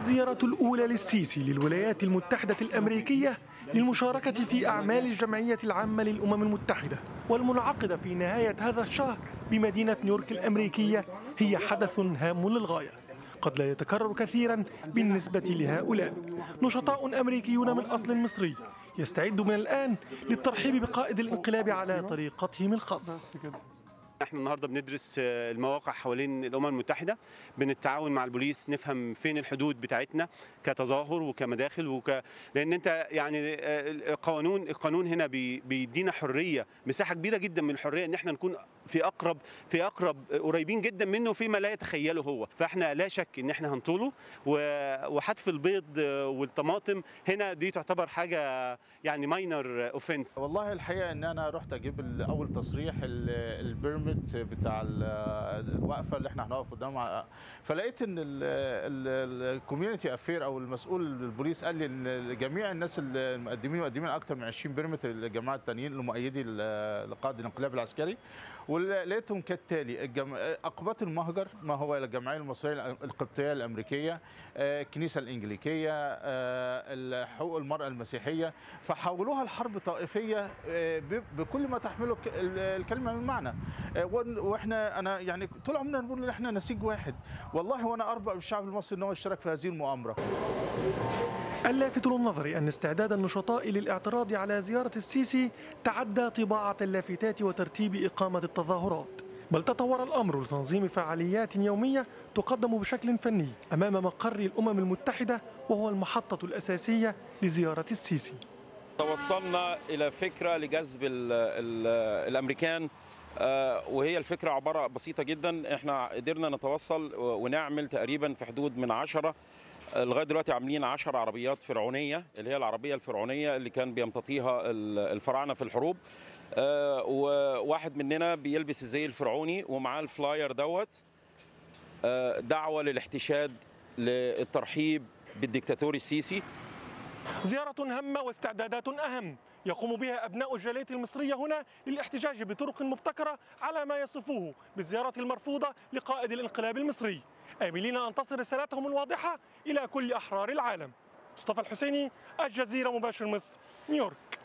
الزيارة الأولى للسيسي للولايات المتحدة الأمريكية للمشاركة في أعمال الجمعية العامة للأمم المتحدة والمنعقدة في نهاية هذا الشهر بمدينة نيويورك الأمريكية هي حدث هام للغاية قد لا يتكرر كثيرا بالنسبة لهؤلاء نشطاء أمريكيون من أصل مصري يستعد من الآن للترحيب بقائد الانقلاب على طريقتهم الخاصة احنا النهارده بندرس المواقع حوالين الامم المتحده بالتعاون مع البوليس نفهم فين الحدود بتاعتنا كتظاهر وكمداخل وك لان انت يعني القانون القانون هنا بي... بيدينا حريه مساحه كبيره جدا من الحريه ان احنا نكون في اقرب في اقرب قريبين جدا منه فيما لا يتخيله هو فاحنا لا شك ان احنا هنطوله و... وحتف البيض والطماطم هنا دي تعتبر حاجه يعني ماينر اوفنس والله الحقيقه ان انا رحت اجيب اول تصريح البيرميت بتاع الوقفه اللي احنا هنقف قدامها فلقيت ان الكوميونتي افير او المسؤول البوليس قال لي ان جميع الناس المقدمين مقدمين اكثر من 20 بيرميت الجماعه التانيين المؤيدي لقائد الانقلاب العسكري ولقيتهم كالتالي الجم... عقوبات المهجر ما هو الجمعيه المصريه القبطيه الامريكيه الكنيسه الانجليكيه حقوق المراه المسيحيه فحولوها لحرب طائفيه بكل ما تحمله الكلمه من معنى واحنا انا يعني طول عمرنا نقول ان احنا نسيج واحد والله وانا اربع بالشعب المصري ان هو يشترك في هذه المؤامره اللافت للنظر أن استعداد النشطاء للاعتراض على زيارة السيسي تعدى طباعة اللافتات وترتيب إقامة التظاهرات بل تطور الأمر لتنظيم فعاليات يومية تقدم بشكل فني أمام مقر الأمم المتحدة وهو المحطة الأساسية لزيارة السيسي توصلنا إلى فكرة لجذب ال ال الأمريكان وهي الفكرة عبارة بسيطة جدا احنا قدرنا نتوصل ونعمل تقريبا في حدود من عشرة لغايه دلوقتي عاملين 10 عربيات فرعونيه اللي هي العربيه الفرعونيه اللي كان بيمتطيها الفراعنه في الحروب وواحد مننا بيلبس الزي الفرعوني ومعاه الفلاير دوت دعوه للاحتشاد للترحيب بالدكتاتور السيسي زيارة هامة واستعدادات أهم يقوم بها أبناء الجالية المصرية هنا للاحتجاج بطرق مبتكرة على ما يصفوه بالزيارة المرفوضة لقائد الانقلاب المصري آملين أن تصل رسالتهم الواضحة إلى كل أحرار العالم مصطفى الحسيني الجزيرة مباشر مصر نيويورك